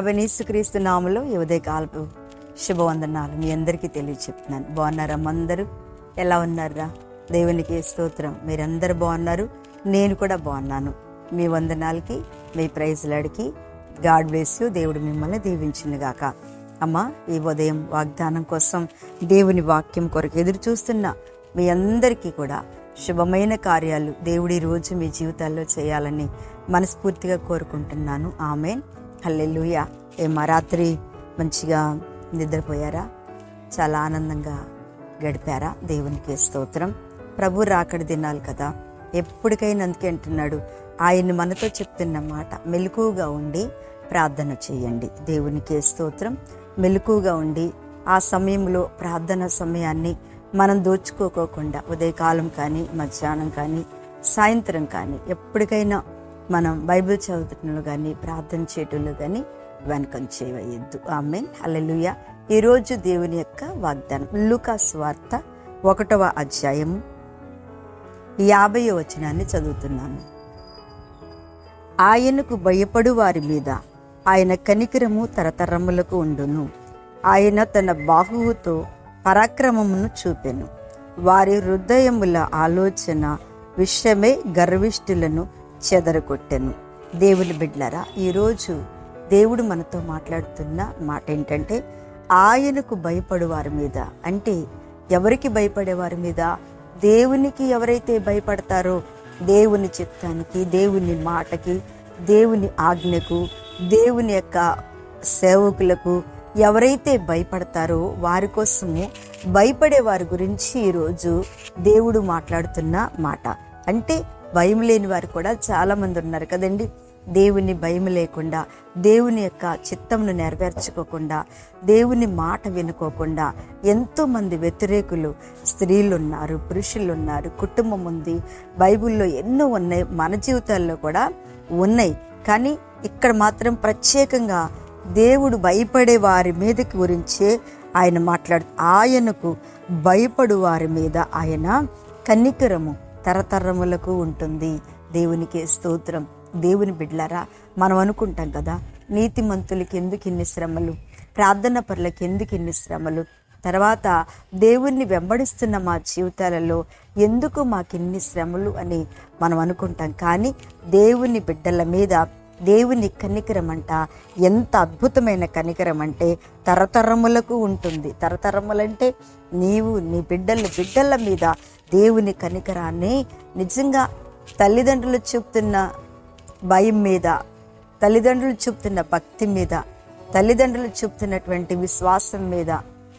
ప్రభనీసుక్రీస్తు నామలో ఈ ఉదయకాలపు శుభవందనాలు మీ అందరికీ తెలియచెప్తున్నాను బాగున్నారా అందరూ ఎలా ఉన్నారా దేవునికి స్తోత్రం మీరందరూ బాగున్నారు నేను కూడా బాగున్నాను మీ వందనాలకి మీ ప్రైజ్లాడికి గాడ్ బ్లెస్ యూ దేవుడు మిమ్మల్ని దీవించినగాక అమ్మ ఈ ఉదయం వాగ్దానం కోసం దేవుని వాక్యం కొరకు ఎదురు చూస్తున్న మీ అందరికీ కూడా శుభమైన కార్యాలు దేవుడి రోజు మీ జీవితాల్లో చేయాలని మనస్ఫూర్తిగా కోరుకుంటున్నాను ఆమె హల్లెలూయా ఏమా రాత్రి మంచిగా నిద్రపోయారా చాలా ఆనందంగా గడిపారా దేవునికి స్తోత్రం ప్రభు రాకడి దినాలు కదా ఎప్పటికైనా అందుకే అంటున్నాడు ఆయన్ని మనతో చెప్తున్న మాట మెలకుగా ఉండి ప్రార్థన చేయండి దేవునికి స్తోత్రం మెలకుగా ఉండి ఆ సమయంలో ప్రార్థన సమయాన్ని మనం దోచుకోకోకుండా ఉదయకాలం కానీ మధ్యాహ్నం కానీ సాయంత్రం కానీ ఎప్పటికైనా మనం బైబిల్ చదువుతున్నలో కానీ ప్రార్థన చేయటంలో కానీ వెనకం చేయవద్దు ఆమె అల్లెలుయ ఈరోజు దేవుని యొక్క వాగ్దానం లూకాస్ వార్త ఒకటవ అధ్యాయము యాభై వచనాన్ని చదువుతున్నాను ఆయనకు భయపడు వారి మీద ఆయన కనికరము తరతరములకు ఉండును ఆయన తన బాహువుతో పరాక్రమమును చూపెను వారి హృదయముల ఆలోచన విషయమే గర్విష్ఠులను చెదరగొట్టెను దేవుని బిడ్లరా ఈరోజు దేవుడు మనతో మాట్లాడుతున్న మాట ఏంటంటే ఆయనకు భయపడు వారి మీద అంటే ఎవరికి భయపడే వారి మీద దేవునికి ఎవరైతే భయపడతారో దేవుని చిత్తానికి దేవుని మాటకి దేవుని ఆజ్ఞకు దేవుని యొక్క సేవకులకు ఎవరైతే భయపడతారో వారి కోసము భయపడే వారి గురించి ఈరోజు దేవుడు మాట్లాడుతున్న మాట అంటే భయం లేని వారు కూడా చాలామంది ఉన్నారు కదండి దేవుని భయం లేకుండా దేవుని యొక్క చిత్తంను నెరవేర్చుకోకుండా దేవుని మాట వినుకోకుండా ఎంతోమంది వ్యతిరేకులు స్త్రీలు ఉన్నారు పురుషులు ఉన్నారు కుటుంబం ఉంది బైబిల్లో ఎన్నో ఉన్నాయి మన జీవితాల్లో కూడా ఉన్నాయి కానీ ఇక్కడ మాత్రం ప్రత్యేకంగా దేవుడు భయపడే వారి మీదకి గురించే ఆయన మాట్లాడు ఆయనకు భయపడు వారి మీద ఆయన కన్నికరము తరతరములకు ఉంటుంది దేవునికి స్తోత్రం దేవుని బిడ్లారా మనం అనుకుంటాం కదా నీతిమంతులకి ఎందుకు ఇన్ని శ్రమలు ప్రార్థన పరులకి ఎందుకు ఇన్ని శ్రమలు తర్వాత దేవుణ్ణి వెంబడిస్తున్న మా జీవితాలలో ఎందుకు మాకు ఇన్ని శ్రమలు అని మనం అనుకుంటాం కానీ దేవుని బిడ్డల మీద దేవుని కనికరం అంట ఎంత అద్భుతమైన కనికరం అంటే తరతరములకు ఉంటుంది తరతరములంటే నీవు నీ బిడ్డల బిడ్డల మీద దేవుని కనికరాన్ని నిజంగా తల్లిదండ్రులు చూపుతున్న భయం మీద తల్లిదండ్రులు చూపుతున్న భక్తి మీద తల్లిదండ్రులు చూపుతున్నటువంటి విశ్వాసం మీద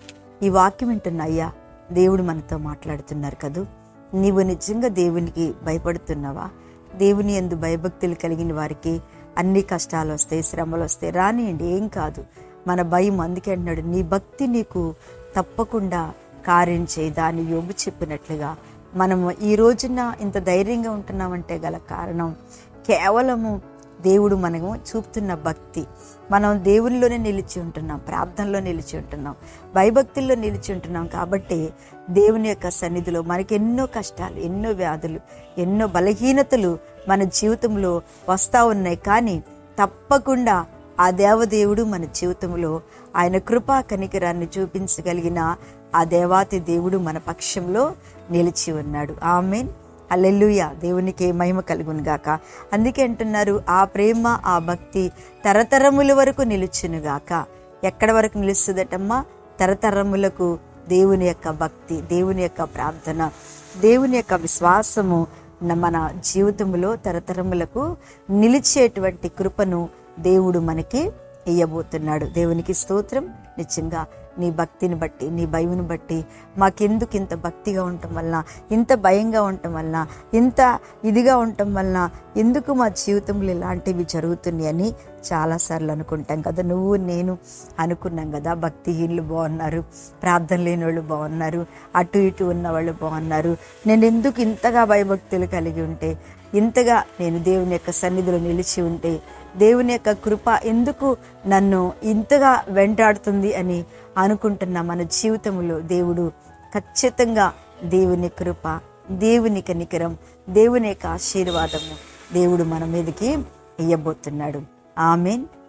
ఈ వాక్యం వింటున్న అయ్యా దేవుడు మనతో మాట్లాడుతున్నారు కదూ నీవు నిజంగా దేవునికి భయపడుతున్నావా దేవుని ఎందు భయభక్తులు కలిగిన వారికి అన్ని కష్టాలు వస్తాయి శ్రమలు వస్తాయి రానియండి ఏం కాదు మన భయం అందుకే అంటున్నాడు నీ భక్తి నీకు తప్పకుండా కార్యం చేయి దాన్ని యోగు చెప్పినట్లుగా మనం ఈ రోజున ఇంత ధైర్యంగా ఉంటున్నామంటే గల కారణం కేవలము దేవుడు మనము చూపుతున్న భక్తి మనం దేవునిలోనే నిలిచి ఉంటున్నాం ప్రార్థనలో నిలిచి ఉంటున్నాం భయభక్తుల్లో నిలిచి ఉంటున్నాం కాబట్టి దేవుని యొక్క సన్నిధిలో మనకి ఎన్నో కష్టాలు ఎన్నో వ్యాధులు ఎన్నో బలహీనతలు మన జీవితంలో వస్తూ ఉన్నాయి కానీ తప్పకుండా ఆ దేవదేవుడు మన జీవితంలో ఆయన కృపా కనికరాన్ని చూపించగలిగిన ఆ దేవాతి దేవుడు మన పక్షంలో నిలిచి ఉన్నాడు ఆమెన్ అల్లెల్లుయ దేవునికి మహిమ కలుగును గాక అందుకే అంటున్నారు ఆ ప్రేమ ఆ భక్తి తరతరముల వరకు నిలుచునుగాక ఎక్కడ వరకు నిలుస్తుందటమ్మా తరతరములకు దేవుని యొక్క భక్తి దేవుని యొక్క ప్రార్థన దేవుని యొక్క విశ్వాసము మన జీవితంలో తరతరములకు నిలిచేటువంటి కృపను దేవుడు మనకి ఇయ్యబోతున్నాడు దేవునికి స్తోత్రం నిజంగా నీ భక్తిని బట్టి నీ భయమును బట్టి మాకెందుకు ఇంత భక్తిగా ఉండటం వలన ఇంత భయంగా ఉండటం వలన ఇంత ఇదిగా ఉండటం వలన ఎందుకు మా జీవితంలో ఇలాంటివి జరుగుతున్నాయి అని చాలాసార్లు అనుకుంటాం కదా నువ్వు నేను అనుకున్నాం కదా భక్తిహీనులు బాగున్నారు ప్రార్థన లేని వాళ్ళు బాగున్నారు అటు ఇటు ఉన్న వాళ్ళు బాగున్నారు నేను ఎందుకు ఇంతగా భయభక్తులు కలిగి ఉంటే ఇంతగా నేను దేవుని యొక్క సన్నిధిలో నిలిచి ఉంటే దేవుని యొక్క కృప ఎందుకు నన్ను ఇంతగా వెంటాడుతుంది అని అనుకుంటున్న మన జీవితంలో దేవుడు ఖచ్చితంగా దేవుని కృప దేవుని కనికరం దేవుని యొక్క ఆశీర్వాదము దేవుడు మన మీదకి ఇయ్యబోతున్నాడు ఆమెన్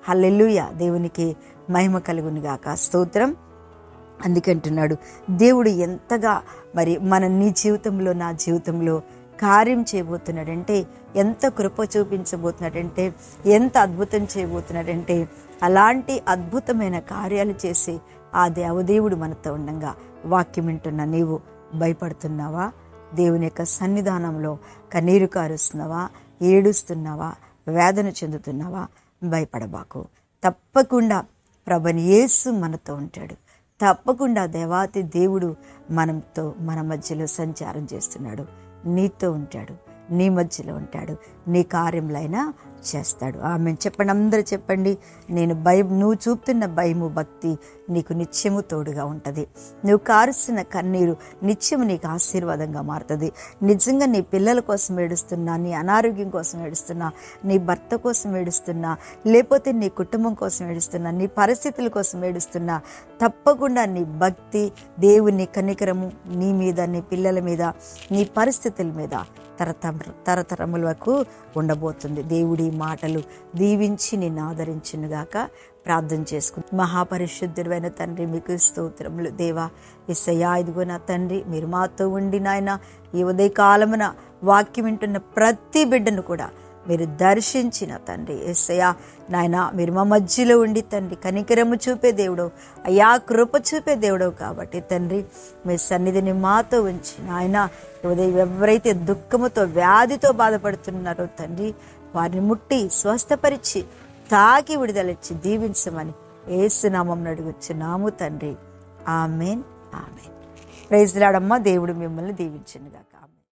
హల్లెలూయ దేవునికి మహిమ కలుగును గాక స్తోత్రం అందుకంటున్నాడు దేవుడు ఎంతగా మరి మన నీ జీవితంలో నా జీవితంలో కార్యం చేయబోతున్నాడంటే ఎంత కృప చూపించబోతున్నాడంటే ఎంత అద్భుతం చేయబోతున్నాడంటే అలాంటి అద్భుతమైన కార్యాలు చేసి ఆ దేవదేవుడు మనతో ఉండగా వాక్యం వింటున్న నీవు భయపడుతున్నావా దేవుని యొక్క సన్నిధానంలో కన్నీరు కారుస్తున్నావా ఏడుస్తున్నావా వేదన చెందుతున్నావా భయపడబాకు తప్పకుండా ప్రభని యేసు మనతో ఉంటాడు తప్పకుండా దేవాతి దేవుడు మనతో మన మధ్యలో సంచారం చేస్తున్నాడు నీతో ఉంటాడు నీ మధ్యలో ఉంటాడు నీ కార్యములైనా చేస్తాడు ఆమె చెప్పండి అందరూ చెప్పండి నేను భయం నువ్వు చూపుతున్న భయము భక్తి నీకు నిత్యము తోడుగా ఉంటుంది నువ్వు కారుస్తున్న కన్నీరు నిత్యము నీకు ఆశీర్వాదంగా మారుతుంది నిజంగా నీ పిల్లల కోసం ఏడుస్తున్నా నీ అనారోగ్యం కోసం ఏడుస్తున్నా నీ భర్త కోసం ఏడుస్తున్నా లేకపోతే నీ కుటుంబం కోసం ఏడుస్తున్నా నీ పరిస్థితుల కోసం ఏడుస్తున్నా తప్పకుండా నీ భక్తి దేవుని కనికరము నీ మీద నీ పిల్లల మీద నీ పరిస్థితుల మీద తరతర తరతరములకు ఉండబోతుంది దేవుడి మాటలు దీవించి నిన్ను ఆదరించునుగాక ప్రార్థన చేసుకుని మహాపరిశుద్ధుడైన తండ్రి మీకు స్తోత్రములు దేవా ఇసయ్యా ఇదిగో నా తండ్రి మీరు మాతో ఉండి నాయన ఈ ఉదయకాలమున వాక్యం వింటున్న ప్రతి బిడ్డను కూడా మీరు దర్శించిన తండ్రి ఎస్సయ్యా నాయన మీరు మా మధ్యలో ఉండి తండ్రి కనికరము చూపే దేవుడు అయ్యా కృప చూపే దేవుడు కాబట్టి తండ్రి మీ సన్నిధిని మాతో ఉంచి నాయన ఉదయం ఎవరైతే దుఃఖముతో వ్యాధితో బాధపడుతున్నారో తండ్రి వారిని ముట్టి స్వస్థపరిచి తాకి విడుదలిచ్చి దీవించమని ఏసునామం అడుగుచున్నాము తండ్రి ఆమెన్ ఆమెన్ ప్రైజ్ లాడమ్మ దేవుడు మిమ్మల్ని దీవించునుగాక ఆమెన్